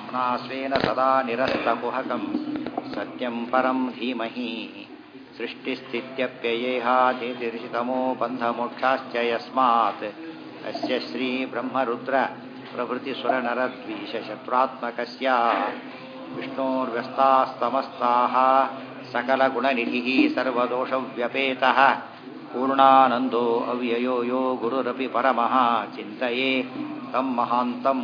स्वप्नाश्वेन सदा निरस्तकुहकं सत्यं परं धीमहि सृष्टिस्थित्यप्ययेहातिर्षितमो बन्धमोक्षाश्च यस्मात् अस्य श्रीब्रह्मरुद्र प्रभृतिसुरनरद्वीषशत्रुरात्मकस्य विष्णोर्व्यस्तास्तमस्ताः सकलगुणनिधिः सर्वदोषव्यपेतः पूर्णानन्दो अव्ययो यो गुरुरपि परमः चिन्तये तं महान्तम्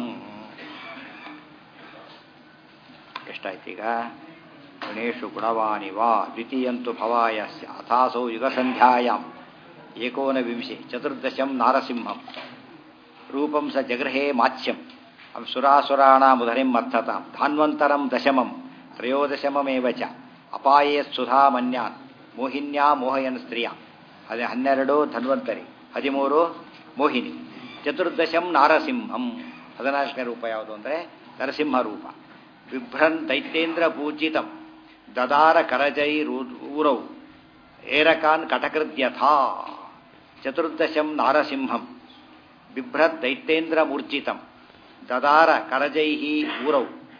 ಎಷ್ಟಾಯ್ತೀಗ ಗಣೇಶು ಗುಣವಾನಿವ ದ್ವಿತೀಯಂತು ಭವಾಯ ಅಥಾಸೌ ಯುಗಸಂಧ್ಯಾಯಾಂ ಏಕೋನವಿಂಶೆ ಚತುರ್ದಶಂ ನಾರಸಿಂಹಂ ರೂಪಂ ಸ ಜಗೃಹೇ ಮಾತ್ಸ್ಯಂ ಅಂ ಸುರಾಸುರಾಣಾಮುಧರಿಂ ಅರ್ಥತಾಂ ಧಾನ್ವಂತರಂ ದಶಮಂ ತ್ರಯೋದಶಮಮೇವ ಚ ಅಪಾಯೇ ಸುಧಾಮನ್ಯಾನ್ ಮೋಹಿನ್ಯಾ ಮೋಹಯನ್ ಸ್ತ್ರೀಯ ಅದೇ ಹನ್ನೆರಡು ಧನ್ವಂತರಿ ಹದಿಮೂರು ಮೋಹಿನಿ ಚತುರ್ದಶಂ ನಾರಸಿಂಹಂ ಹದಿನಾಲ್ಕನೇ ರೂಪ ಯಾವುದು ಅಂದರೆ ನರಸಿಂಹ ರೂಪ ಬಿಭ್ರನ್ ದೈತ್ಯೇಂದ್ರ ಪೂಜಿತಂ ದದಾರ ಕರಜೈರೂರೌ ಏರಕಾನ್ ಕಟಕೃದ್ಯಥಾ ಚತುರ್ದಶಂ ನಾರಸಿಂಹಂ ಬಿಭ್ರತ್ ದೈತ್ಯೇಂದ್ರ ಮೂರ್ಜಿತಂ ದದಾರ ಕರಜೈ ಊರೌ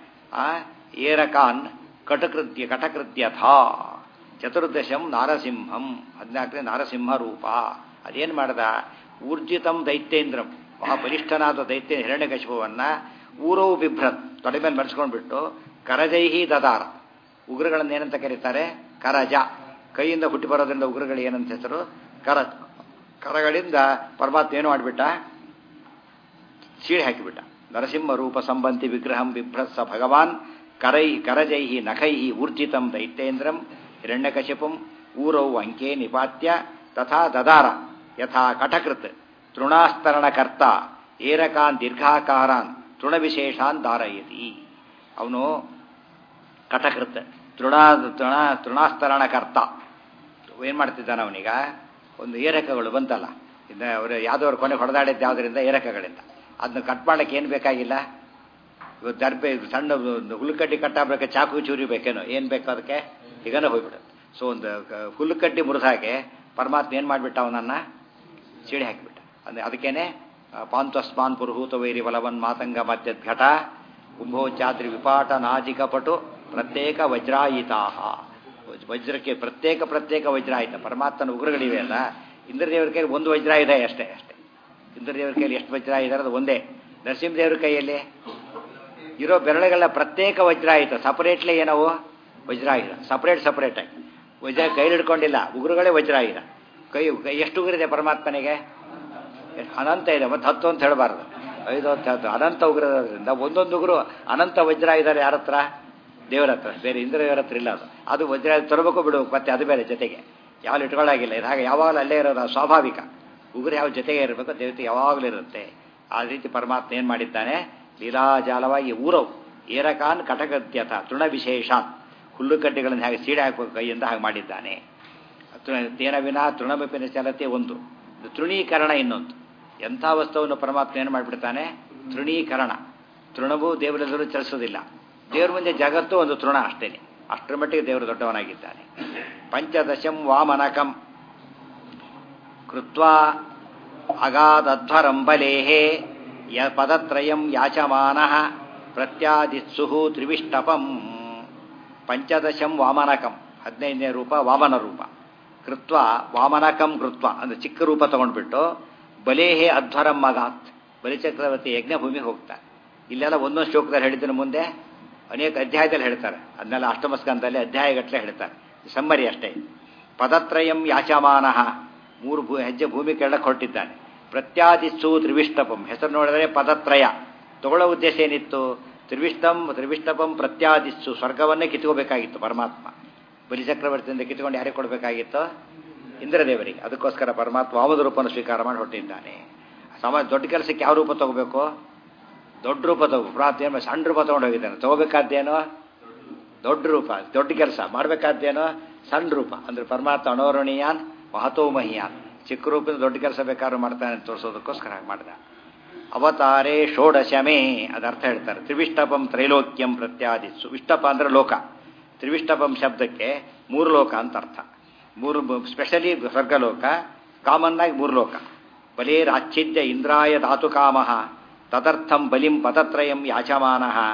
ಏರಕಾನ್ ಕಟಕೃತ್ಯ ಕಟಕೃತ್ಯಥಾ ಚತುರ್ದಶಂ ನಾರಸಿಂಹಂ ಹದಿನಾಲ್ಕನೇ ನಾರಸಿಂಹ ರೂಪ ಅದೇನು ಮಾಡ್ದ ಊರ್ಜಿತಂ ದೈತ್ಯೇಂದ್ರಂ ಮಹಾಬಲಿಷ್ಠನಾದ ದೈತ್ಯ ಹಿರಣ್ಯಕಶಿಪವನ್ನ ಊರವು ಬಿಭ್ರತ್ ತೊಡೆ ಮೇಲೆ ಮರೆಸ್ಕೊಂಡ್ಬಿಟ್ಟು ಕರಜೈಹಿ ದದಾರ ಉಗ್ರಗಳನ್ನು ಏನಂತ ಕರೀತಾರೆ ಕರಜ ಕೈಯಿಂದ ಹುಟ್ಟಿ ಬರೋದ್ರಿಂದ ಉಗ್ರಗಳು ಏನಂತ ಹೆಸರು ಕರ ಕರಗಳಿಂದ ಪರಮಾತ್ಮ ಏನು ಮಾಡಿಬಿಟ್ಟ ಸೀಳಿ ಹಾಕಿಬಿಟ್ಟ ನರಸಿಂಹ ರೂಪ ಸಂಬಂಧಿ ವಿಗ್ರಹಂ ಬಿಭ್ರತ್ಸ ಭಗವಾನ್ ಕರೈ ಕರಜೈಹಿ ನಖೈಹಿ ಊರ್ಜಿತಂ ದೈತ್ಯೇಂದ್ರಂ ಹಿರಣ್ಯಕಶಿಪಂ ಊರೌ ಅಂಕೆ ನಿಪಾತ್ಯ ತಥಾ ದದಾರ ಯಥಾ ಕಟಕೃತ್ ತೃಣಾಸ್ತರಣಕರ್ತ ಏರಕಾನ್ ದೀರ್ಘಾಕಾರಾನ್ ತೃಣವಿಶೇಷಾನ್ ಧಾರಯತಿ ಅವನು ಕಟಕೃತ್ ತೃಣ ತೃಣ ತೃಣಾಸ್ತರಣಕರ್ತ ಏನು ಮಾಡ್ತಿದ್ದಾನೆ ಅವನೀಗ ಒಂದು ಏರಕಗಳು ಬಂತಲ್ಲ ಇನ್ನು ಅವರು ಯಾವುದವ್ರು ಕೊನೆ ಹೊಡೆದಾಡಿದ್ದು ಯಾವುದರಿಂದ ಏರಕಗಳಿಂದ ಅದನ್ನ ಕಟ್ ಮಾಡ್ಲಿಕ್ಕೆ ಏನು ಬೇಕಾಗಿಲ್ಲ ಇವತ್ತು ದರ್ಬೆ ಸಣ್ಣ ಹುಲ್ಲುಕಡ್ಡಿ ಕಟ್ಟಾಗಬೇಕು ಚಾಕು ಚೂರಿ ಬೇಕೇನೋ ಏನು ಬೇಕು ಅದಕ್ಕೆ ಈಗನೇ ಹೋಗ್ಬಿಡುತ್ತೆ ಸೊ ಒಂದು ಹುಲ್ಲುಕಡ್ಡಿ ಮುರಿದಾಗೆ ಪರಮಾತ್ಮ ಏನು ಮಾಡಿಬಿಟ್ಟ ಅವನನ್ನು ಸಿಡಿ ಹಾಕಿಬಿಟ್ಟ ಅಂದರೆ ಅದಕ್ಕೇನೆ ಪಾಂತ್ವಸ್ಮಾನ್ ಪುರುಹೂತ ವೈರಿ ಬಲವನ್ ಮಾತಂಗ ಮಧ್ಯಘಟ ಕುಂಭೋಚಾದ್ರಿ ವಿಪಾಟ ನಾಜಿಕ ಪಟು ಪ್ರತ್ಯೇಕ ವಜ್ರಾಯಿತಾ ವಜ್ರಕ್ಕೆ ಪ್ರತ್ಯೇಕ ಪ್ರತ್ಯೇಕ ವಜ್ರಾಯಿತ ಪರಮಾತ್ಮನ ಉಗ್ರಗಳಿವೆ ಅಲ್ಲ ಇಂದ್ರದೇವರ ಕೈಯಲ್ಲಿ ಒಂದು ವಜ್ರಾಯುಧ ಅಷ್ಟೇ ಅಷ್ಟೇ ಇಂದ್ರದೇವರ ಕೈಯಲ್ಲಿ ಎಷ್ಟು ವಜ್ರ ಇದ್ದಾರೆ ಅದು ಒಂದೇ ನರಸಿಂಹದೇವರ ಕೈಯಲ್ಲಿ ಇರೋ ಬೆರಳುಗಳ ಪ್ರತ್ಯೇಕ ವಜ್ರಾಯುಧ ಸಪರೇಟ್ಲಿ ಏನವು ವಜ್ರಾಯುಧ ಸಪರೇಟ್ ಸಪರೇಟ್ ಆಗಿ ವಜ್ರ ಕೈಲಿ ಹಿಡ್ಕೊಂಡಿಲ್ಲ ಉಗುರುಗಳೇ ವಜ್ರಾಯುಧ ಕೈ ಎಷ್ಟು ಉಗುರಿದೆ ಪರಮಾತ್ಮನಿಗೆ ಅನಂತ ಇದೆ ಮತ್ತೆ ಹತ್ತು ಅಂತ ಹೇಳಬಾರ್ದು ಐದು ಅಂತ ಹತ್ತು ಅನಂತ ಉಗ್ರದ್ರಿಂದ ಒಂದೊಂದು ಉಗುರು ಅನಂತ ವಜ್ರ ಇದ್ದಾರೆ ಯಾರ ಹತ್ರ ದೇವರ ಹತ್ರ ಬೇರೆ ಇಂದ್ರದೇವರ ಹತ್ರ ಇಲ್ಲ ಅದು ಅದು ವಜ್ರ ತರಬೇಕು ಬಿಡಬೇಕು ಮತ್ತೆ ಅದು ಬೇರೆ ಜೊತೆಗೆ ಯಾವಾಗ ಇಟ್ಕೊಳ್ಳಾಗಿಲ್ಲ ಇದು ಹಾಗೆ ಯಾವಾಗಲೂ ಅಲ್ಲೇ ಇರೋದು ಸ್ವಾಭಾವಿಕ ಉಗುರು ಯಾವ ಜೊತೆಗೆ ಇರಬೇಕು ದೇವತೆ ಯಾವಾಗಲೂ ಇರುತ್ತೆ ಆ ರೀತಿ ಪರಮಾತ್ಮ ಏನು ಮಾಡಿದ್ದಾನೆ ಲೀಲಾಜಾಲವಾಗಿ ಊರವು ಏರಕಾನ್ ಕಟಗತ್ಯಥ ತೃಣ ವಿಶೇಷಾನ್ ಹುಲ್ಲುಕಡ್ಡಿಗಳನ್ನು ಹಾಗೆ ಸೀಡೆ ಹಾಕಬೇಕು ಕೈಯಿಂದ ಹಾಗೆ ಮಾಡಿದ್ದಾನೆ ತೇನ ವಿನ ತೃಣಮಪಿನ ಚಲತೆ ಒಂದು ತೃಣೀಕರಣ ಇನ್ನೊಂದು ಎಂಥ ವಸ್ತುವನ್ನು ಪರಮಾತ್ಮ ಏನು ಮಾಡಿಬಿಡ್ತಾನೆ ತೃಣೀಕರಣ ತೃಣವೂ ದೇವರೆಲ್ಲರೂ ಚಲಿಸೋದಿಲ್ಲ ದೇವ್ರ ಮುಂದೆ ಜಗತ್ತು ಒಂದು ತೃಣ ಅಷ್ಟೇನೆ ಅಷ್ಟರ ಮಟ್ಟಿಗೆ ದೇವರು ದೊಡ್ಡವನಾಗಿದ್ದಾನೆ ಪಂಚದಶಂ ವಾಮನಕಂ ಕೃತ್ವಾ ಅಗಾಧಧ್ವರಂಬಲೇಹೇ ಯ ಪದತ್ರಯಂ ಯಾಚಮಾನ ಪ್ರತ್ಯಾದಿತ್ಸು ತ್ರಿವಿಷ್ಟಪಂ ಪಂಚದಶಂ ವಾಮನಕಂ ಹದಿನೈದನೇ ರೂಪ ವಾಮನ ರೂಪ ಕೃತ್ವ ವಾಮನಕಂ ಕೃತ್ವ ಅಂದ್ರೆ ಚಿಕ್ಕ ರೂಪ ತಗೊಂಡ್ಬಿಟ್ಟು ಬಲೇಹೇ ಅಧ್ವರಂ ಮಗಾತ್ ಬಲಿಚಕ್ರವರ್ತಿ ಯಜ್ಞಭೂಮಿಗೆ ಹೋಗ್ತಾರೆ ಇಲ್ಲೆಲ್ಲ ಒಂದೊಂದು ಶ್ಲೋಕದಲ್ಲಿ ಹೇಳಿದ್ದನ್ನು ಮುಂದೆ ಅನೇಕ ಅಧ್ಯಾಯದಲ್ಲಿ ಹೇಳ್ತಾರೆ ಅದನ್ನೆಲ್ಲ ಅಷ್ಟಮಸ್ಕಂದಲ್ಲಿ ಅಧ್ಯಾಯಗಟ್ಟಲೆ ಹೇಳ್ತಾರೆ ಸಮ್ಮರಿ ಅಷ್ಟೇ ಪದತ್ರಯಂ ಯಾಚಮಾನ ಮೂರು ಭೂ ಹೆಜ್ಜೆ ಭೂಮಿ ಕೆಳಕ್ಕೆ ಹೊರಟಿದ್ದಾನೆ ಪ್ರತ್ಯಾದಿಸ್ಸು ತ್ರಿವಿಷ್ಟಪಂ ಹೆಸರು ನೋಡಿದರೆ ಪದತ್ರಯ ತಗೊಳ್ಳೋ ಉದ್ದೇಶ ಏನಿತ್ತು ತ್ರಿವಿಷ್ಟಂ ತ್ರಿವಿಷ್ಟಪಂ ಪ್ರತ್ಯಾದಿಸ್ಸು ಸ್ವರ್ಗವನ್ನೇ ಕಿತ್ಕೋಬೇಕಾಗಿತ್ತು ಪರಮಾತ್ಮ ಬಲಿಚಕ್ರವರ್ತಿಯಿಂದ ಕಿತ್ಕೊಂಡು ಯಾರಿಗೆ ಕೊಡಬೇಕಾಗಿತ್ತು ಇಂದ್ರದೇವರಿಗೆ ಅದಕ್ಕೋಸ್ಕರ ಪರಮಾತ್ಮ ವಾಮದ ರೂಪವನ್ನು ಸ್ವೀಕಾರ ಮಾಡಿ ಹೊರಟಿದ್ದಾನೆ ಸಮಾಜ ದೊಡ್ಡ ಕೆಲಸಕ್ಕೆ ಯಾವ ರೂಪ ತಗೋಬೇಕು ದೊಡ್ಡ ರೂಪ ತಗೋ ಪ್ರಾರ್ಥನೆ ಸಣ್ಣ ರೂಪ ತಗೊಂಡು ಹೋಗಿದ್ದಾನೆ ತಗೋಬೇಕಾದ್ದೇನೋ ದೊಡ್ಡ ರೂಪ ದೊಡ್ಡ ಕೆಲಸ ಮಾಡಬೇಕಾದ್ದೇನೋ ಸಣ್ಣ ರೂಪ ಅಂದ್ರೆ ಪರಮಾತ್ಮ ಅಣೋರಣೀಯಾನ್ ಮಹತೋ ಮಹಿಯಾನ್ ಚಿಕ್ಕ ರೂಪದಿಂದ ದೊಡ್ಡ ಕೆಲಸ ಬೇಕಾದ್ರೂ ಮಾಡ್ತಾನೆ ಅಂತ ತೋರಿಸೋದಕ್ಕೋಸ್ಕರ ಹಾಗೆ ಮಾಡಿದ ಅವತಾರೇ ಷೋಡಶಮೇ ಅದರ್ಥ ಹೇಳ್ತಾರೆ ತ್ರಿವಿಷ್ಟಪಂ ತ್ರೈಲೋಕ್ಯಂ ಪ್ರತ್ಯಾದಿಸ್ಸು ವಿಷ್ಟಪ ಅಂದ್ರೆ ಲೋಕ ತ್ರಿವಿಷ್ಟಪಂ ಶಬ್ದಕ್ಕೆ ಮೂರು ಲೋಕ ಅಂತ ಅರ್ಥ ಮೂರು ಸ್ಪೆಷಲಿ ಸ್ವರ್ಗಲೋಕ ಕಾಮನ್ ಆಗಿ ಮೂರು ಲೋಕ ಬಲೇರಾಚ್ಛಿದ್ಯ ಇಂದ್ರಾಯ ಧಾತು ಕಾಮ ತದರ್ಥಂ ಬಲಿಂ ಪದತ್ರಯಂ ಯಾಚಮಾನ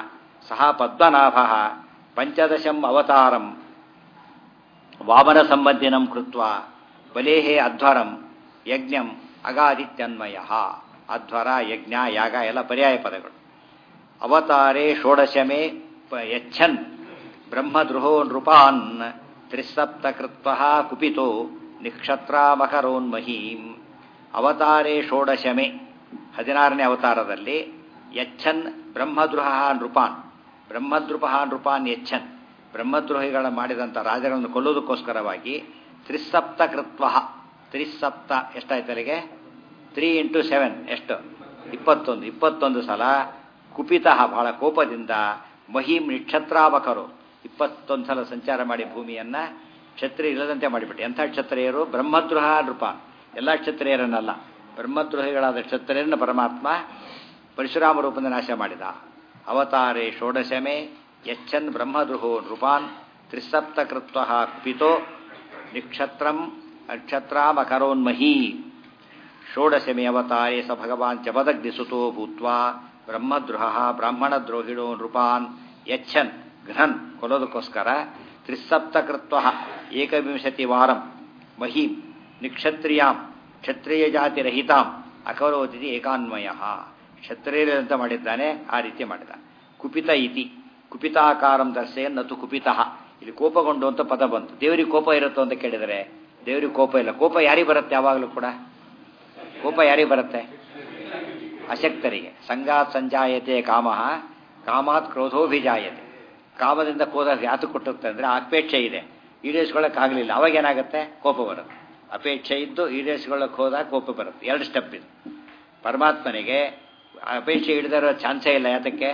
ಸಹ ಪದ್ಮನಾಭ ಪಂಚದಶಂ ಅವತಾರಂ ವಾಮನ ಸಂಬಂಧಿನಂ ಕೃತ್ವ ಬಲೇಹೇ ಅಧ್ವರಂ ಯಜ್ಞಂ ಅಗಾದಿತ್ಯನ್ವಯ ಅಧ್ವರ ಯಜ್ಞ ಯಾಗ ಎಲ್ಲ ಪರ್ಯಾಯ ಪದಗಳು ಅವತಾರೇ ಷೋಡಶಮೇ ಪ- ಯಚ್ಛನ್ ಬ್ರಹ್ಮದ್ರುಹೋ ನೃಪಾನ್ ತ್ರಿಸಪ್ತಕೃತ್ವ ಕುಪಿತೋ ನಿಕ್ಷತ್ರಾಮಕರೋನ್ಮಹೀಂ ಅವತಾರೇ ಷೋಡಶಮೆ ಹದಿನಾರನೇ ಅವತಾರದಲ್ಲಿ ಯಚ್ಛನ್ ಬ್ರಹ್ಮದ್ರುಹ ನೃಪಾನ್ ಬ್ರಹ್ಮದ್ರುಪ ನೃಪಾನ್ ಯಚ್ಛನ್ ಬ್ರಹ್ಮದ್ರೋಹಿಗಳ ಮಾಡಿದಂಥ ರಾಜಗಳನ್ನು ಕೊಲ್ಲೋದಕ್ಕೋಸ್ಕರವಾಗಿ ತ್ರಿಸಪ್ತಕೃತ್ವ ತ್ರಿಸಪ್ತ ಎಷ್ಟಾಯ್ತು ಅಲ್ಲಿಗೆ ತ್ರೀ ಇಂಟು ಸೆವೆನ್ ಎಷ್ಟು ಇಪ್ಪತ್ತೊಂದು ಇಪ್ಪತ್ತೊಂದು ಸಲ ಕುಪಿತ ಬಹಳ ಕೋಪದಿಂದ ಮಹಿಂ ನಿಕ್ಷತ್ರಾವಕರು ಇಪ್ಪತ್ತೊಂದು ಸಲ ಸಂಚಾರ ಮಾಡಿ ಭೂಮಿಯನ್ನ ಕ್ಷತ್ರಿಯ ಇಲ್ಲದಂತೆ ಮಾಡಿಬಿಟ್ಟು ಎಂಥ ಕ್ಷತ್ರಿಯರು ಬ್ರಹ್ಮದ್ರೋಹ ನೃಪ ಎಲ್ಲ ಕ್ಷತ್ರಿಯರನ್ನಲ್ಲ ಬ್ರಹ್ಮದ್ರೋಹಿಗಳಾದ ಕ್ಷತ್ರಿಯರನ್ನು ಪರಮಾತ್ಮ ಪರಶುರಾಮ ರೂಪದಿಂದ ನಾಶ ಮಾಡಿದ ಅವತಾರೇ ಷೋಡಶಮೆ ಯಚ್ಛನ್ ಬ್ರಹ್ಮದ್ರುಹೋ ನೃಪಾನ್ ತ್ರಿಸಪ್ತಕೃತ್ವ ಕುಪಿತೋ ನಿಕ್ಷತ್ರಂ ಅಕ್ಷತ್ರಾಮಕರೋನ್ಮಹೀ ಷೋಡಶಮಿ ಅವತಾರೇ ಸ ಭಗವಾನ್ ಜಪದಗ್ನಿಸುತೋ ಭೂತ್ವಾ ಬ್ರಹ್ಮದ್ರೋಹ ಬ್ರಾಹ್ಮಣದ್ರೋಹಿಣೋ ನೃಪಾನ್ ಯಚ್ಛನ್ ಘ್ನನ್ ಕೊಲ್ಲೋದಕ್ಕೋಸ್ಕರ ತ್ರಿಸಪ್ತಕೃತ್ವ ಏಕವಿಂಶತಿ ವಾರಂ ಮಹೀಂ ನಿಕ್ಷತ್ರಿಯಾಂ ಕ್ಷತ್ರಿಯ ಜಾತಿರಹಿತಾಂ ಅಕರೋತಿಥಿ ಏಕಾನ್ವಯ ಕ್ಷತ್ರಿಯರಂತ ಮಾಡಿದ್ದಾನೆ ಆ ರೀತಿ ಮಾಡಿದ ಕುಪಿತ ಇತಿ ಕುಪಿತಾಕಾರಂ ದರ್ಶಯನ್ ನತು ಕುಪಿತ ಇಲ್ಲಿ ಕೋಪಗೊಂಡು ಅಂತ ಪದ ಬಂತು ದೇವರಿಗೆ ಕೋಪ ಇರುತ್ತೋ ಅಂತ ಕೇಳಿದರೆ ದೇವರಿಗೆ ಕೋಪ ಇಲ್ಲ ಕೋಪ ಯಾರಿಗೆ ಬರುತ್ತೆ ಯಾವಾಗಲೂ ಕೂಡ ಕೋಪ ಯಾರಿಗೆ ಬರುತ್ತೆ ಅಶಕ್ತರಿಗೆ ಸಂಗಾತ್ ಸಂಜಾಯತೆ ಕಾಮ ಕಾಮಾತ್ ಕ್ರೋಧೋಭಿಜಾಯತೆ ಕಾಮದಿಂದ ಕ್ರೋಧ ಯಾತು ಕೊಟ್ಟುತ್ತೆ ಅಂದರೆ ಅಪೇಕ್ಷೆ ಇದೆ ಈಡೇರಿಸ್ಕೊಳ್ಳೋಕ್ಕಾಗಲಿಲ್ಲ ಅವಾಗ ಏನಾಗುತ್ತೆ ಕೋಪ ಬರುತ್ತೆ ಅಪೇಕ್ಷೆ ಇದ್ದು ಈಡೇರಿಸ್ಕೊಳ್ಳೋಕೆ ಹೋದಾಗ ಕೋಪ ಬರುತ್ತೆ ಎರಡು ಸ್ಟೆಪ್ ಇದು ಪರಮಾತ್ಮನಿಗೆ ಅಪೇಕ್ಷೆ ಹಿಡಿದಿರೋ ಚಾನ್ಸೇ ಇಲ್ಲ ಯಾತಕ್ಕೆ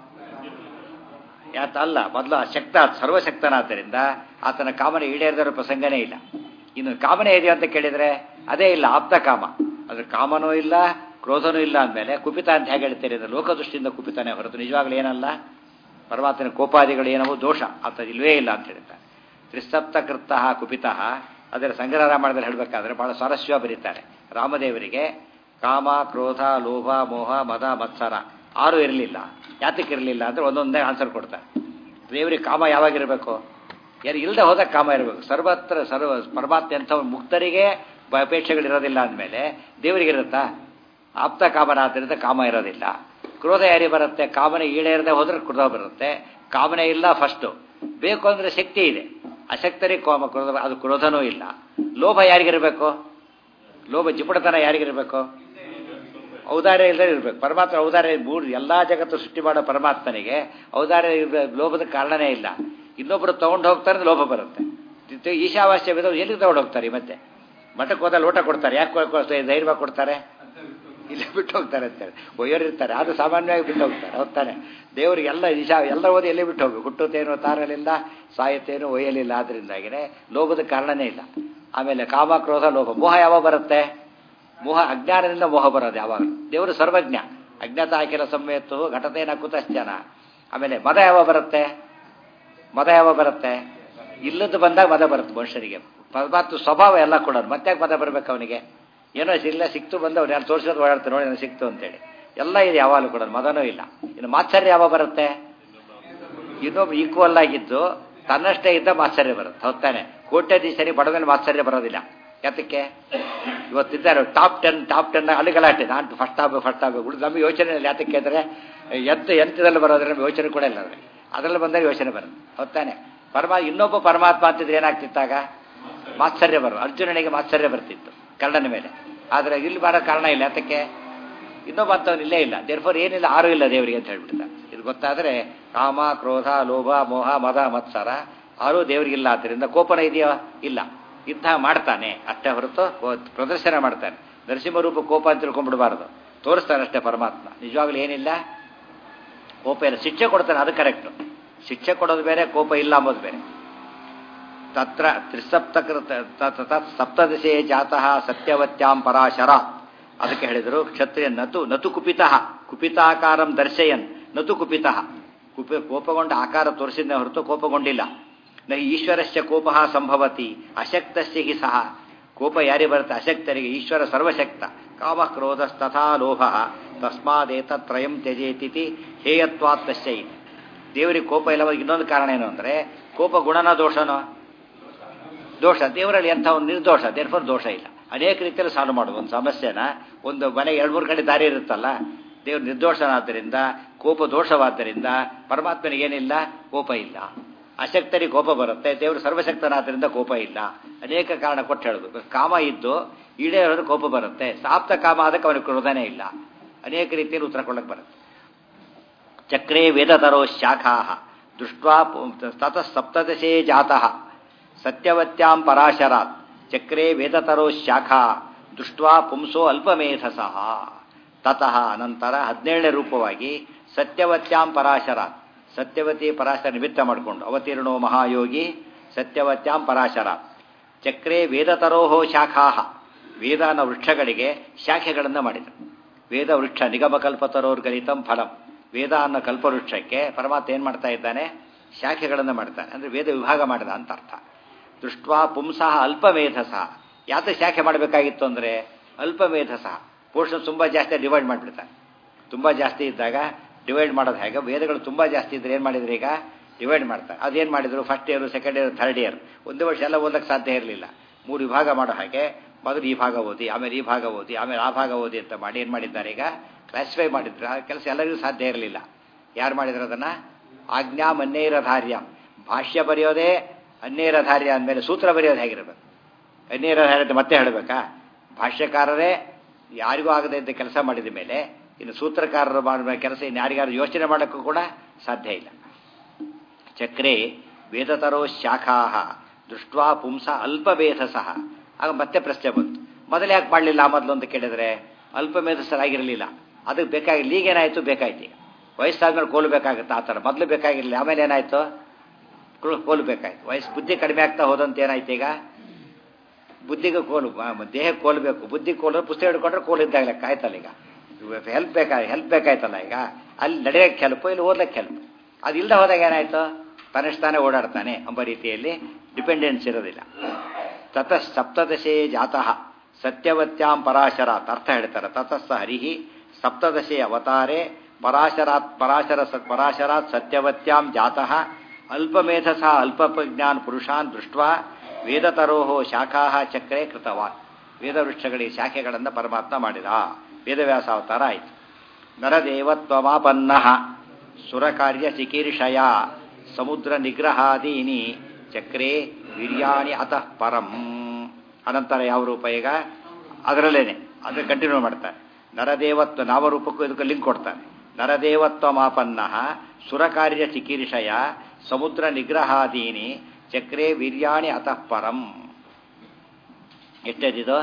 ಯಾತಲ್ಲ ಮೊದಲು ಅಶಕ್ತ ಸರ್ವಶಕ್ತನಾದ್ದರಿಂದ ಆತನ ಕಾಮನೆ ಈಡೇರಿದಿರೋ ಪ್ರಸಂಗನೇ ಇಲ್ಲ ಇನ್ನು ಕಾಮನೆ ಇದೆಯೋ ಅಂತ ಕೇಳಿದರೆ ಅದೇ ಇಲ್ಲ ಆಪ್ತ ಕಾಮ ಅದ್ರ ಕಾಮನೂ ಇಲ್ಲ ಕ್ರೋಧನೂ ಇಲ್ಲ ಅಂದಮೇಲೆ ಕುಪಿತ ಅಂತ ಹೇಗೆ ಹೇಳ್ತೀರಿ ಅಂದರೆ ಲೋಕದೃಷ್ಟಿಯಿಂದ ಕುಪಿತಾನೆ ಹೊರತು ನಿಜವಾಗ್ಲೂ ಏನಲ್ಲ ಪರಮಾತ್ಮನ ಕೋಪಾದಿಗಳು ಏನವೋ ದೋಷ ಅಂತ ಇಲ್ವೇ ಇಲ್ಲ ಅಂತ ಹೇಳ್ತಾರೆ ತ್ರಿಸಪ್ತಕೃತ ಕುಪಿತ ಅದರ ಸಂಗ್ರಹ ರಾಮಾಯಣದಲ್ಲಿ ಹೇಳಬೇಕಾದ್ರೆ ಬಹಳ ಸ್ವಾರಸ್ಯ ಬರೀತಾರೆ ರಾಮದೇವರಿಗೆ ಕಾಮ ಕ್ರೋಧ ಲೋಭ ಮೋಹ ಮದ ಮತ್ಸರ ಆರು ಇರಲಿಲ್ಲ ಯಾತಕ್ಕೆ ಇರಲಿಲ್ಲ ಅಂದರೆ ಒಂದೊಂದೇ ಆನ್ಸರ್ ಕೊಡ್ತಾರೆ ದೇವರಿಗೆ ಕಾಮ ಯಾವಾಗಿರಬೇಕು ಯಾರು ಇಲ್ಲದೆ ಹೋದಾಗ ಕಾಮ ಇರಬೇಕು ಸರ್ವತ್ರ ಸರ್ವ ಪರಮಾತ್ಮ ಅಂತ ಮುಕ್ತರಿಗೆ ಬ- ಅಪೇಕ್ಷೆಗಳಿರೋದಿಲ್ಲ ಅಂದಮೇಲೆ ದೇವರಿಗೆ ಇರುತ್ತಾ ಆಪ್ತ ಕಾಮನಾದ್ದರಿಂದ ಕಾಮ ಇರೋದಿಲ್ಲ ಕ್ರೋಧ ಯಾರಿಗೆ ಬರುತ್ತೆ ಕಾಮನೆ ಈಡೇರದೆ ಹೋದ್ರೆ ಕ್ರೋಧ ಬರುತ್ತೆ ಕಾಮನೆ ಇಲ್ಲ ಫಸ್ಟು ಬೇಕು ಅಂದರೆ ಶಕ್ತಿ ಇದೆ ಅಶಕ್ತರಿಗೆ ಕೋಮ ಕ್ರೋಧ ಅದು ಕ್ರೋಧನೂ ಇಲ್ಲ ಲೋಭ ಯಾರಿಗಿರಬೇಕು ಲೋಭ ಜಿಪುಡತನ ಯಾರಿಗಿರಬೇಕು ಔದಾರ್ಯ ಇಲ್ಲದೆ ಇರಬೇಕು ಪರಮಾತ್ಮ ಔದಾರ್ಯ ಮೂರು ಎಲ್ಲ ಜಗತ್ತು ಸೃಷ್ಟಿ ಮಾಡೋ ಪರಮಾತ್ಮನಿಗೆ ಔದಾರ್ಯ ಇರ್ಬೇ- ಲೋಭದ ಕಾರಣನೇ ಇಲ್ಲ ಇನ್ನೊಬ್ಬರು ತಗೊಂಡು ಹೋಗ್ತಾರೆ ಅಂದ್ರೆ ಲೋಭ ಬರುತ್ತೆ ಇದು ಈಶಾವಾಸ್ಯ ವಿಧ ಎಲ್ಲಿಗೆ ತಗೊಂಡು ಹೋಗ್ತಾರೆ ಈ ಮತ್ತೆ ಮಠಕ್ಕೆ ಹೋದ ಲೋಟ ಕೊಡ್ತಾರೆ ಯಾಕೆ ಕೊ- ಕೊ- ಧೈರ್ಯ ಕೊಡ್ತಾರೆ ಇಲ್ಲೇ ಬಿಟ್ಟು ಹೋಗ್ತಾರೆ ಅಂತೇಳಿ ಒಯ್ಯೋರು ಇರ್ತಾರೆ ಅದು ಸಾಮಾನ್ಯವಾಗಿ ಬಿಟ್ಟು ಹೋಗ್ತಾರೆ ಹೌದ್ ತಾನೆ ದೇವರಿಗೆ ಎಲ್ಲ ನಿಜ ಎಲ್ಲ ಓದಿ ಎಲ್ಲೇ ಬಿಟ್ಟು ಹೋಗ್ಬೇಕು ಹುಟ್ಟುತ್ತೇನೋ ತಾರಲಿಲ್ಲ ಸಾಯುತ್ತೇನೋ ಒಯ್ಯಲಿಲ್ಲ ಆದ್ರಿಂದಾಗಿನೇ ಲೋಭದ ಕಾರಣನೇ ಇಲ್ಲ ಆಮೇಲೆ ಕಾಮ ಕ್ರೋಧ ಲೋಭ ಮೋಹ ಯಾವಾಗ ಬರುತ್ತೆ ಮೋಹ ಅಜ್ಞಾನದಿಂದ ಮೋಹ ಬರೋದು ಯಾವಾಗ ದೇವರು ಸರ್ವಜ್ಞ ಅಜ್ಞಾತ ಹಾಕಿರೋ ಸಂವೇತ್ತು ಘಟತೇನ ಕುತಶ್ಚನ ಆಮೇಲೆ ಮದ ಯಾವಾಗ ಬರುತ್ತೆ ಮದ ಯಾವಾಗ ಬರುತ್ತೆ ಇಲ್ಲದ್ದು ಬಂದಾಗ ಮದ ಬರುತ್ತೆ ಮನುಷ್ಯರಿಗೆ ಪರಮಾತ್ಮ ಸ್ವಭಾವ ಎಲ್ಲ ಕೊಡೋದು ಮತ್ತೆ ಮದ ಬರ್ಬೇಕು ಅವನಿಗೆ ಏನೋ ಇಲ್ಲ ಸಿಕ್ತು ಬಂದು ಅವ್ನು ಯಾರು ತೋರಿಸೋದು ಓಡಾಡ್ತಾರೆ ನೋಡಿ ನನಗೆ ಸಿಕ್ತು ಅಂತೇಳಿ ಎಲ್ಲ ಇದೆ ಯಾವಾಗಲೂ ಕೊಡೋದು ಮದನೂ ಇಲ್ಲ ಇನ್ನು ಮಾತ್ಸರ್ಯ ಯಾವಾಗ ಬರುತ್ತೆ ಇನ್ನೊಬ್ಬ ಈಕ್ವಲ್ ಆಗಿದ್ದು ತನ್ನಷ್ಟೇ ಇದ್ದ ಮಾತ್ಸರ್ಯ ಬರುತ್ತೆ ಹೊತ್ತಾನೆ ಕೋಟ್ಯಾಧೀಶರಿ ಬಡವನ ಮಾತ್ಸರ್ಯ ಬರೋದಿಲ್ಲ ಯಾತಕ್ಕೆ ಇವತ್ತಿದ್ದಾರೆ ಟಾಪ್ ಟೆನ್ ಟಾಪ್ ಟೆನ್ ಅಲ್ಲಿ ಗಲಾಟೆ ನಾನು ಫಸ್ಟ್ ಆಗಬೇಕು ಫಸ್ಟ್ ಆಗಬೇಕು ಉಳಿದು ನಮಗೆ ಯೋಚನೆ ಇಲ್ಲ ಯಾತಕ್ಕೆ ಅಂದರೆ ಎಂತ ಎಂತದಲ್ಲಿ ಬರೋದ್ರೆ ನಮ್ಗೆ ಯೋಚನೆ ಕೂಡ ಇಲ್ಲ ಅಂದರೆ ಅದರಲ್ಲಿ ಬಂದಾಗ ಯೋಚನೆ ಬರುತ್ತೆ ಹೊತ್ತಾನೆ ಪರಮಾ ಇನ್ನೊಬ್ಬ ಪರಮಾತ್ಮ ಅಂತಿದ್ರೆ ಏನಾಗ್ತಿತ್ತಾಗ ಮಾತ್ಸರ್ಯ ಬರೋದು ಅರ್ಜುನನಿಗೆ ಮಾತ್ಸರ್ಯ ಬರ್ತಿತ್ತು ಕರ್ಣನ ಮೇಲೆ ಆದರೆ ಇಲ್ಲಿ ಬರೋ ಕಾರಣ ಇಲ್ಲ ಯಾತಕ್ಕೆ ಇನ್ನೊಬ್ಬ ಅಂತವನು ಇಲ್ಲೇ ಇಲ್ಲ ದೇರ್ಫೋರ್ ಏನಿಲ್ಲ ಆರು ಇಲ್ಲ ದೇವರಿಗೆ ಅಂತ ಹೇಳ್ಬಿಡ್ತಾರೆ ಇದು ಗೊತ್ತಾದರೆ ಕಾಮ ಕ್ರೋಧ ಲೋಭ ಮೋಹ ಮದ ಮತ್ಸರ ಆರೂ ದೇವರಿಗಿಲ್ಲ ಆದ್ದರಿಂದ ಕೋಪನ ಇದೆಯೋ ಇಲ್ಲ ಯುದ್ಧ ಮಾಡ್ತಾನೆ ಅಷ್ಟೇ ಹೊರತು ಓ- ಪ್ರದರ್ಶನ ಮಾಡ್ತಾನೆ ನರಸಿಂಹರೂಪ ಕೋಪ ಅಂತ ತಿಳ್ಕೊಂಡ್ಬಿಡಬಾರ್ದು ತೋರಿಸ್ತಾನೆ ಅಷ್ಟೇ ಪರಮಾತ್ಮ ನಿಜವಾಗ್ಲೂ ಏನಿಲ್ಲ ಕೋಪ ಇಲ್ಲ ಶಿಕ್ಷೆ ಕೊಡ್ತಾನೆ ಅದು ಕರೆಕ್ಟು ಶಿಕ್ಷೆ ಕೊಡೋದು ಬೇರೆ ಕೋಪ ಇಲ್ಲ ಅಂಬೋದು ಬೇರೆ ತತ್ರ ತ್ರಿಸಪ್ತಕೃತ ತತ್ ತತ್ ಸಪ್ತದಶೇ ಜಾತಃ ಸತ್ಯವತ್ಯಾಂ ಪರಾಶರ ಅದಕ್ಕೆ ಹೇಳಿದರು ಕ್ಷತ್ರಿಯ ನತು ನತು ಕುಪಿತಃ ಕುಪಿತಾಕಾರಂ ದರ್ಶಯನ್ ನತು ಕುಪಿತಃ ಕುಪಿ ಕೋಪಗೊಂಡ ಆಕಾರ ತೋರಿಸಿದ್ನೇ ಹೊರತು ಕೋಪಗೊಂಡಿಲ್ಲ ನ ಈಶ್ವರಸ್ಯ ಕೋಪ ಸಂಭವತಿ ಅಶಕ್ತಸ್ಯ ಹಿ ಸಹ ಕೋಪ ಯಾರಿಗೆ ಬರುತ್ತೆ ಅಶಕ್ತರಿಗೆ ಈಶ್ವರ ಸರ್ವಶಕ್ತ ಕಾಮ ಕ್ರೋಧಸ್ತಥಾ ಲೋಭ ತಸ್ಮಾದೇತತ್ರಯಂ ತ್ಯಜೇತಿ ಹೇಯತ್ವಾತ್ ತಸ್ಯ ಇತಿ ದೇವರಿಗೆ ಕೋಪ ಇಲ್ಲ ಇನ್ನೊಂದು ಕಾರಣ ಏನು ಅಂದರೆ ಕೋಪ ಗುಣನ ದೋಷನೋ ದೋಷ ದೇವರಲ್ಲಿ ಎಂಥ ಒಂದು ನಿರ್ದೋಷ ದೇರ್ಫೋರ್ ದೋಷ ಇಲ್ಲ ಅನೇಕ ರೀತಿಯಲ್ಲಿ ಸಾಲ್ವ್ ಮಾಡೋದು ಒಂದು ಸಮಸ್ಯೆನ ಒಂದು ಮನೆಗೆ ಎರಡು ಮೂರು ಕಡೆ ದಾರಿ ಇರುತ್ತಲ್ಲ ದೇವ್ರ ನಿರ್ದೋಷನಾದ್ದರಿಂದ ಕೋಪ ದೋಷವಾದ್ದರಿಂದ ಪರಮಾತ್ಮನಿಗೇನಿಲ್ಲ ಕೋಪ ಇಲ್ಲ ಅಶಕ್ತರಿಗೆ ಕೋಪ ಬರುತ್ತೆ ದೇವರು ಸರ್ವಶಕ್ತನಾದ್ದರಿಂದ ಕೋಪ ಇಲ್ಲ ಅನೇಕ ಕಾರಣ ಕೊಟ್ಟು ಹೇಳೋದು ಕಾಮ ಇದ್ದು ಈಡೇರೋದು ಕೋಪ ಬರುತ್ತೆ ಸಾಪ್ತ ಕಾಮ ಅದಕ್ಕೆ ಅವನಿಗೆ ಕ್ರೋಧನೇ ಇಲ್ಲ ಅನೇಕ ರೀತಿಯಲ್ಲಿ ಉತ್ತರ ಕೊಡಕ್ಕೆ ಬರುತ್ತೆ ಚಕ್ರೇ ವೇದತರೋ ಶಾಖಾ ದೃಷ್ಟ್ವಾ ತತಃ ಸಪ್ತದಶೇ ಜಾತಃ ಸತ್ಯವತ್ಯಾಂ ಪರಾಶರಾತ್ ಚಕ್ರೇ ವೇದತರೋ ಶಾಖಾ ದೃಷ್ಟ್ವಾ ಪುಂಸೋ ಅಲ್ಪಮೇಧಸಃ ತತಃ ಅನಂತರ ಹದಿನೇಳನೇ ರೂಪವಾಗಿ ಸತ್ಯವತ್ಯಾಂ ಪರಾಶರಾತ್ ಸತ್ಯವತಿ ಪರಾಶರ ನಿಮಿತ್ತ ಮಾಡಿಕೊಂಡು ಅವತೀರ್ಣೋ ಮಹಾಯೋಗಿ ಸತ್ಯವತ್ಯಾಂ ಪರಾಶರಾತ್ ಚಕ್ರೇ ವೇದತರೋಹೋ ಶಾಖಾ ವೇದ ಅನ್ನೋ ವೃಕ್ಷಗಳಿಗೆ ಶಾಖೆಗಳನ್ನು ಮಾಡಿದರು ವೇದ ವೃಕ್ಷ ನಿಗಮಕಲ್ಪತರೋರ್ ಗಲಿತಂ ಫಲಂ ವೇದ ಅನ್ನೋ ಕಲ್ಪವೃಕ್ಷಕ್ಕೆ ಪರಮಾತ್ಮ ಏನು ಮಾಡ್ತಾ ಇದ್ದಾನೆ ಶಾಖೆಗಳನ್ನು ಮಾಡ್ತಾನೆ ಅಂದರೆ ವೇದ ವಿಭಾಗ ಮಾಡಿದ ಅಂತ ಅರ್ಥ ದೃಷ್ಟ್ವಾ ಪುಂಸಃ ಅಲ್ಪಮೇಧಸಃ ಯಾತ ಶಾಖೆ ಮಾಡಬೇಕಾಗಿತ್ತು ಅಂದರೆ ಅಲ್ಪಮೇಧಸಃ ಪೋರ್ಷನ್ ತುಂಬ ಜಾಸ್ತಿ ಡಿವೈಡ್ ಮಾಡಿಬಿಡ್ತಾನೆ ತುಂಬ ಜಾಸ್ತಿ ಇದ್ದಾಗ ಡಿವೈಡ್ ಮಾಡೋದು ಹೇಗೆ ವೇದಗಳು ತುಂಬ ಜಾಸ್ತಿ ಇದ್ರೆ ಏನು ಮಾಡಿದ್ರು ಈಗ ಡಿವೈಡ್ ಮಾಡ್ತಾರೆ ಅದೇನು ಮಾಡಿದ್ರು first year second year third year ಒಂದೇ ವರ್ಷ ಎಲ್ಲ ಓದಕ್ಕೆ ಸಾಧ್ಯ ಇರಲಿಲ್ಲ ಮೂರು ವಿಭಾಗ ಮಾಡೋ ಹಾಗೆ ಮೊದಲು ಈ ಭಾಗ ಓದಿ ಆಮೇಲೆ ಈ ಭಾಗ ಓದಿ ಆಮೇಲೆ ಆ ಭಾಗ ಓದಿ ಅಂತ ಮಾಡಿ ಏನು ಮಾಡಿದ್ದಾರೆ ಈಗ ಕ್ಲಾಸಿಫೈ ಮಾಡಿದ್ರು ಆ ಕೆಲಸ ಎಲ್ಲರಿಗೂ ಸಾಧ್ಯ ಇರಲಿಲ್ಲ ಯಾರು ಮಾಡಿದ್ರು ಅದನ್ನು ಆಜ್ಞಾ ಮನ್ನೇರಧಾರ್ಯ ಭಾಷ್ಯ ಬರೆಯೋದೇ ಅನ್ನೇರಧಾರ್ಯ ಅಂದಮೇಲೆ ಸೂತ್ರ ಬರೆಯೋದು ಹೇಗಿರಬೇಕು ಅನ್ನೇರಧಾರ್ಯ ಅಂತ ಮತ್ತೆ ಹೇಳಬೇಕಾ ಭಾಷ್ಯಕಾರರೇ ಯಾರಿಗೂ ಆಗದೆ ಅಂತ ಕೆಲಸ ಮಾಡಿದ ಮೇಲೆ ಇನ್ನು ಸೂತ್ರಕಾರರು ಮಾಡುವ ಕೆಲಸ ಇನ್ನು ಯಾರಿಗಾರು ಯೋಚನೆ ಮಾಡೋಕ್ಕೂ ಕೂಡ ಸಾಧ್ಯ ಇಲ್ಲ ಚಕ್ರೆ ವೇದತರೋ ಶಾಖಾ ದೃಷ್ಟ್ವಾ ಪುಂಸ ಅಲ್ಪಭೇದಸಃ ಆಗ ಮತ್ತೆ ಪ್ರಶ್ನೆ ಬಂತು ಮೊದಲು ಯಾಕೆ ಮಾಡಲಿಲ್ಲ ಮೊದಲು ಅಂತ ಕೇಳಿದ್ರೆ ಅಲ್ಪಮೇಧಸರಾಗಿರಲಿಲ್ಲ ಅದಕ್ಕೆ ಬೇಕಾಗಿಲ್ಲ ಈಗೇನಾಯಿತು ಬೇಕಾಯ್ತು ಈಗ ವಯಸ್ಸಾದ್ಮೇಲೆ ಕೋಲು ಬೇಕಾಗುತ್ತೆ ಆ ಥರ ಮೊದಲು ಬೇಕಾಗಿರಲಿಲ್ಲ ಆಮೇಲೆ ಏನಾಯಿತು ಕೋಲು ಬೇಕಾಯ್ತು ವಯಸ್ಸು ಬುದ್ಧಿ ಕಡಿಮೆ ಆಗ್ತಾ ಹೋದಂತ ಏನಾಯ್ತು ಈಗ ಬುದ್ಧಿಗೆ ಕೋಲು ದೇಹಕ್ಕೆ ಕೋಲು ಬೇಕು ಬುದ್ಧಿ ಕೋಲು ಪುಸ್ತಕ ಹಿಡ್ಕೊಂಡ್ರೆ ಕೋಲು ಇದ್ದಾಗ ಲೆಕ್ಕ ಆಯ್ತಲ್ಲ ಈಗ ಹೆಲ್ಪ್ ಬೇಕಾ ಹೆಲ್ಪ್ ಬೇಕಾಯ್ತಲ್ಲ ಈಗ ಅಲ್ಲಿ ನಡೆಯೋಕ್ಕೆ ಹೆಲ್ಪ್ ಇಲ್ಲಿ ಓದ್ಲಿಕ್ಕೆ ಹೆಲ್ಪ್ ಅದು ಇಲ್ಲದೆ ಹೋದಾಗ ಏನಾಯ್ತು ತನ್ನಷ್ಟಾನೆ ಓಡಾಡ್ತಾನೆ ಎಂಬ ರೀತಿಯಲ್ಲಿ ಡಿಪೆಂಡೆನ್ಸ್ ಇರೋದಿಲ್ಲ ತತಃ ಸಪ್ತದಶೇ ಜಾತಃ ಸತ್ಯವತ್ಯಾಂ ಪರಾಶರಾತ್ ಅರ್ಥ ಹೇಳ್ತಾರೆ ತತಸ್ಸ ಹರಿಹಿ ಸಪ್ತದಶೇ ಅವತಾರೆ ಪರಾಶರಾತ್ ಪರಾಶರ ಪರಾಶರಾತ್ ಸತ್ಯವತ್ಯಾಂ ಜಾತಃ ಅಲ್ಪಮೇಧಸ ಅಲ್ಪಜ್ಞಾನ್ ಪುರುಷಾನ್ ದೃಷ್ಟ ವೇದತರೋ ಶಾಖಾ ಚಕ್ರೆ ಕೃತವಾನ್ ವೇದವೃಕ್ಷಗಳಿಗೆ ಶಾಖೆಗಳನ್ನು ಪರಮಾತ್ಮ ಮಾಡಿದ ವೇದವ್ಯಾಸ ಅವತಾರ ಆಯಿತು ನರದೇವತ್ವಮಾಪನ್ನ ಸುರಕಾರ್ಯ ಚಿಕೀರ್ಷಯ ಸಮುದ್ರ ನಿಗ್ರಹಾದೀನಿ ಚಕ್ರೇ ವೀರ್ಯಾಣಿ ಅತಃ ಪರಂ ಅನಂತರ ಯಾವ ರೂಪ ಈಗ ಅದರಲ್ಲೇನೆ ಅದನ್ನು ಕಂಟಿನ್ಯೂ ಮಾಡ್ತಾರೆ ನರದೇವತ್ವ ನಾಮರೂಪಕ್ಕೂ ಇದಕ್ಕೆ ಲಿಂಕ್ ಕೊಡ್ತಾನೆ ನರದೇವತ್ವ ಮಾಪನ್ನ ಸುರಕಾರ್ಯ ಚಿಕೀರ್ಷಯ ಸಮುದ್ರ ನಿಗ್ರಹಾದೀನಿ ಚಕ್ರೇ ವೀರ್ಯಾಣಿ ಅತಃ ಪರಂ ಎಷ್ಟೇದಿದು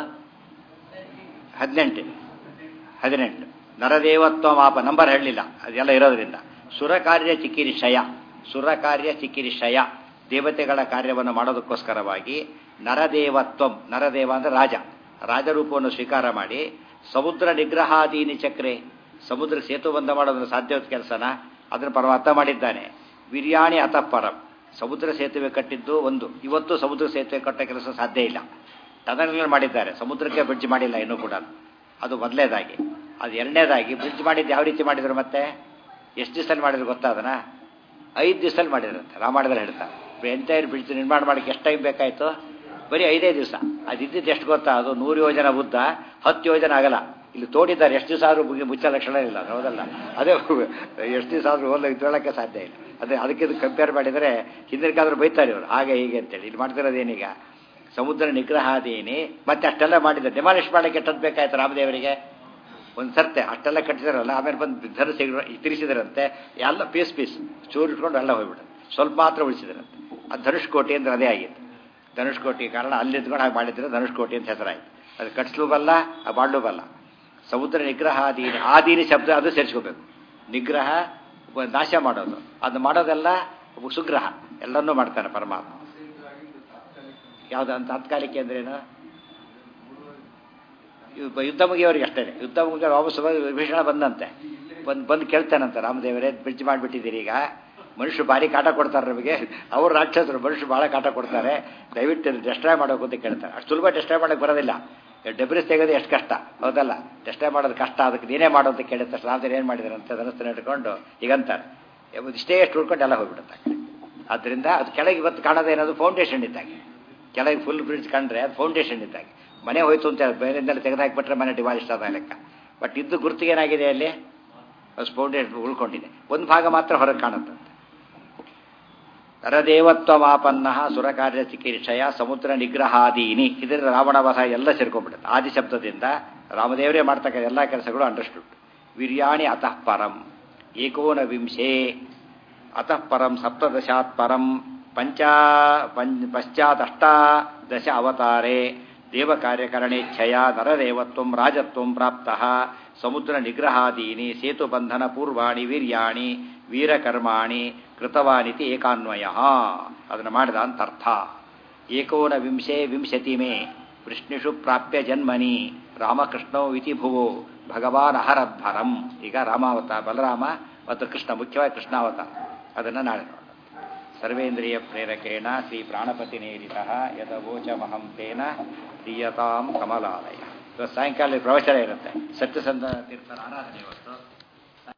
ಹದಿನೆಂಟು ಹದಿನೆಂಟು ನರದೇವತ್ವ ಮಾಪ ನಂಬರ್ ಹೇಳಲಿಲ್ಲ ಅದೆಲ್ಲ ಇರೋದ್ರಿಂದ ಸುರಕಾರ್ಯ ಚಿಕಿರಿಷಯ ಸುರಕಾರ್ಯ ಚಿಕಿರಿಷಯ ದೇವತೆಗಳ ಕಾರ್ಯವನ್ನು ಮಾಡೋದಕ್ಕೋಸ್ಕರವಾಗಿ ನರದೇವತ್ವಂ ನರದೇವ ಅಂದರೆ ರಾಜ ರಾಜರೂಪವನ್ನು ಸ್ವೀಕಾರ ಮಾಡಿ ಸಮುದ್ರ ನಿಗ್ರಹಾದೀನಿ ಚಕ್ರೆ ಸಮುದ್ರ ಸೇತುಬಂಧ ಮಾಡೋದನ್ನು ಸಾಧ್ಯವಾದ ಕೆಲಸನ ಅದನ್ನು ಪರಮಾತ್ಮ ಮಾಡಿದ್ದಾನೆ ವಿರ್ಯಾಣಿ ಅತಃಪರಂ ಸಮುದ್ರ ಸೇತುವೆ ಕಟ್ಟಿದ್ದು ಒಂದು ಇವತ್ತು ಸಮುದ್ರ ಸೇತುವೆ ಕಟ್ಟ ಕೆಲಸ ಸಾಧ್ಯ ಇಲ್ಲ ಟನಲ್ಗಳು ಮಾಡಿದ್ದಾರೆ ಸಮುದ್ರಕ್ಕೆ ಬ್ರಿಡ್ಜ್ ಮಾಡಿಲ್ಲ ಇನ್ನೂ ಕೂಡ ಅದು ಮೊದಲೇದಾಗಿ ಅದು ಎರಡನೇದಾಗಿ ಬ್ರಿಡ್ಜ್ ಮಾಡಿದ್ದು ಯಾವ ರೀತಿ ಮಾಡಿದ್ರು ಮತ್ತೆ ಎಷ್ಟು ದಿವಸದಲ್ಲಿ ಮಾಡಿದ್ರು ಗೊತ್ತಾ ಅದನ್ನ ಐದು ದಿವಸದಲ್ಲಿ ಮಾಡಿದ್ರಂತೆ ರಾಮಾಯಣದಲ್ಲಿ ಹೇಳ್ತಾರೆ ಎಂಟೈರ್ ಬ್ರಿಡ್ಜ್ ನಿರ್ಮಾಣ ಮಾಡೋಕ್ಕೆ ಎಷ್ಟು ಟೈಮ್ ಬೇಕಾಯಿತು ಬರೀ ಐದೇ ದಿವಸ ಅದು ಇದ್ದಿದ್ದು ಎಷ್ಟು ಗೊತ್ತಾ ಅದು ನೂರು ಯೋಜನ ಉದ್ದ ಹತ್ತು ಯೋಜನೆ ಆಗಲ್ಲ ಇಲ್ಲಿ ತೋಡಿದ್ದಾರೆ ಎಷ್ಟು ದಿವಸ ಆದರೂ ಮುಗಿ ಮುಚ್ಚ ಲಕ್ಷಣ ಇಲ್ಲ ಹೌದಲ್ಲ ಅದೇ ಎಷ್ಟು ದಿವಸ ಆದರೂ ಹೋದ ಇದ್ರೊಳಕ್ಕೆ ಸಾಧ್ಯ ಇಲ್ಲ ಅದೇ ಅದಕ್ಕೆ ಇದು ಕಂಪೇರ್ ಮಾಡಿದರೆ ಹಿಂದಿನ ಕಾಲದಲ್ಲಿ ಬೈತಾರೆ ಇವರು ಹಾಗೆ ಹೀಗೆ ಅಂತೇಳಿ ಇಲ್ಲಿ ಮಾಡ್ತಿರೋದೇನೀಗ ಸಮುದ್ರ ನಿಗ್ರಹಾದೀನಿ ಮತ್ತೆ ಅಷ್ಟೆಲ್ಲ ಮಾಡಿದ್ದಾರೆ ಡೆಮಾಲಿಷ್ ಮಾಡಕ್ಕೆ ಎಷ್ಟೊತ್ತು ಬೇಕಾಯ್ತು ರಾಮದೇವರಿಗೆ ಒಂದು ಸರ್ತೆ ಅಷ್ಟೆಲ್ಲ ಕಟ್ಟಿದಾರಲ್ಲ ಆಮೇಲೆ ಬಂದು ಧರಿಸಿ ತಿರುಗಿಸಿದ್ರಂತೆ ಎಲ್ಲ ಪೀಸ್ ಪೀಸ್ ಚೂರು ಇಟ್ಕೊಂಡು ಎಲ್ಲ ಹೋಗ್ಬಿಡೋದು ಸ್ವಲ್ಪ ಮಾತ್ರ ಉಳಿಸಿದ್ರಂತೆ ಅದು ಧನುಷ್ಕೋಟಿ ಅಂದ್ರೆ ಅದೇ ಆಗಿತ್ತು ಧನುಷ್ಕೋಟಿ ಕಾರಣ ಅಲ್ಲಿ ಎತ್ಕೊಂಡು ಹಾಗೆ ಮಾಡಿದ್ರೆ ಧನುಷ್ಕೋಟಿ ಅಂತ ಹೆಸರಾಯಿತು ಅದು ಕಟ್ಸ್ಲೂ ಬಲ್ಲ ಆ ಬಾಡ್ಲೂ ಬಲ್ಲ ಸಮುದ್ರ ನಿಗ್ರಹ ಆದೀನಿ ಆದೀನಿ ಶಬ್ದ ಅದು ಸೇರಿಸ್ಕೋಬೇಕು ನಿಗ್ರಹ ನಾಶ ಮಾಡೋದು ಅದು ಮಾಡೋದೆಲ್ಲ ಸುಗ್ರಹ ಎಲ್ಲನ್ನೂ ಮಾಡ್ತಾನೆ ಪರಮಾತ್ಮ ಯಾವ್ದು ತಾತ್ಕಾಲಿಕ ಅಂದ್ರೇನು ಯುದ್ಧ ಮುಗಿಯವರಿಗೆ ಅಷ್ಟೇ ಯುದ್ಧ ಮುಗಿದ ವಾಪಸ್ ವಿಭೀಷಣ ಬಂದಂತೆ ಬಂದು ಬಂದು ಕೇಳ್ತಾನಂತೆ ರಾಮದೇವರೇ ಬ್ರಿಡ್ಜ್ ಮಾಡಿಬಿಟ್ಟಿದ್ದೀರಿ ಈಗ ಮನುಷ್ಯರು ಭಾರಿ ಕಾಟ ಕೊಡ್ತಾರೆ ನಮಗೆ ಅವ್ರು ರಾಕ್ಷಸರು ಮನುಷ್ಯರು ಭಾಳ ಕಾಟ ಕೊಡ್ತಾರೆ ದಯವಿಟ್ಟು ಡೆಸ್ಟ್ರಾಯ್ ಮಾಡೋಕೆ ಅಂತ ಕೇಳ್ತಾರೆ ಅಷ್ಟು ಸುಲಭ ಡೆಸ್ಟ್ರಾಯ್ ಮಾಡೋಕೆ ಬರೋದಿಲ್ಲ ಡೆಬ್ರಿಸ್ ತೆಗೆದು ಎಷ್ಟು ಕಷ್ಟ ಹೌದಲ್ಲ ಡೆಸ್ಟ್ರಾಯ್ ಮಾಡೋದು ಕಷ್ಟ ಅದಕ್ಕೆ ನೀನೇ ಮಾಡೋ ಅಂತ ಕೇಳಿದ ತಕ್ಷಣ ರಾಮದೇವ್ರು ಏನು ಮಾಡಿದಾರೆ ಅಂತ ಧನಸ್ಥನ ಇಟ್ಕೊಂಡು ಈಗಂತಾರೆ ಇಷ್ಟೇ ಎಷ್ಟು ಉಳ್ಕೊಂಡು ಎಲ್ಲ ಹೋಗ್ಬಿಡುತ್ತೆ ಆ ಕಡೆ. ಆದ್ದರಿಂದ ಅದು ಕೆಳಗೆ ಇವತ್ತು ಕಾಣೋದು ಏನದು ಫೌಂಡೇಶನ್ ಇದ್ದಾಗೆ ಕೆಳಗೆ ಫುಲ್ ಬ್ರಿಡ್ಜ್ ಕಂಡ್ರೆ ಅದು ಫೌಂಡೇಶನ್ ಇದ್ದಾಗೆ ಮನೆ ಹೋಯ್ತು ಅಂತ ಹೇಳಿ ಬೇರೆಯಿಂದಲೇ ತೆಗೆದಾಕ್ಬಿಟ್ರೆ ಮನೆ ಡಿಮಾಲಿಸ್ಟ್ ಆದ ಲೆಕ್ಕ ಬಟ್ ಇದ್ದು ಗುರುತಿಗೆ ಏನಾಗಿದೆ ಅಲ್ಲಿ ಅದು ಫೌಂಡೇಶನ್ ಉಳ್ಕೊಂಡಿದೆ ಒಂದು ಭಾಗ ಮಾತ್ರ ಹೊರಗೆ ಕಾಣುತ್ತಂತೆ ನರದೇವತ್ವಮಾಪನ್ನ ಸುರಕಾರ್ಯ ಚಿಕಿತ್ಸೆಯ ಸಮುದ್ರ ನಿಗ್ರಹಾದೀನಿ ಇದರಿಂದ ರಾವಣ ವಧ ಎಲ್ಲ ಸೇರ್ಕೊಂಡ್ಬಿಡುತ್ತೆ ಆದಿ ಶಬ್ದದಿಂದ ರಾಮದೇವರೇ ಮಾಡ್ತಕ್ಕ ಎಲ್ಲ ಕೆಲಸಗಳು ಅಂಡರ್ಸ್ಟುಡ್ ವೀರ್ಯಾಣಿ ಅತಃ ಪರಂ ಏಕೋನ ವಿಂಶೇ ಅತಃ ಪರಂ ಸಪ್ತದಶಾತ್ ಪರಂ ಪಂಚ ಪಂಚ ಪಶ್ಚಾದಷ್ಟಾದಶ ಅವತಾರೆ ದೇವಕಾರ್ಯಕರಣೇಚ್ಛಯ ನರದೇವತ್ವ ರಾಜತ್ವ ಪ್ರಾಪ್ತ ಸಮುದ್ರ ನಿಗ್ರಹಾದೀನಿ ಸೇತುಬಂಧನ ಪೂರ್ವಾಣಿ ವೀರ್ಯಾಣಿ ವೀರಕರ್ಮಾಣಿ ಕೃತವಾನಿತಿ ಏಕಾನ್ವಯ ಅದನ್ನು ಮಾಡಿದ ಅಂತ ಅರ್ಥ ಏಕೋನ ವಿಂಶೆ ವಿಂಶತಿ ಮೇ ವೃಷ್ಣಿಷು ಪ್ರಾಪ್ಯ ಜನ್ಮನಿ ರಾಮಕೃಷ್ಣೋ ಇತಿ ಭುವೋ ಭಗವಾನ್ ಅಹರದ್ಭರಂ ಈಗ ರಾಮಾವತಾರ ಬಲರಾಮ ಮತ್ತು ಕೃಷ್ಣ ಮುಖ್ಯವಾಗಿ ಕೃಷ್ಣಾವತಾರ ಅದನ್ನು ನಾಳೆ ನೋಡೋಣ ಸರ್ವೇಂದ್ರಿಯ ಪ್ರೇರಕೇಣ ಶ್ರೀ ಪ್ರಾಣಪತಿ ನೇರಿತ ಯದವೋಚಮಹಂ ತೇನ ದೀಯತಾಂ ಕಮಲಾಲಯ ಇವತ್ತು ಸಾಯಂಕಾಲ ಪ್ರವಚನ ಇರುತ್ತೆ ಸತ್ಯಸಂಧ ತೀರ್ಥರ ಆರಾಧನೆ ಇವತ್ತು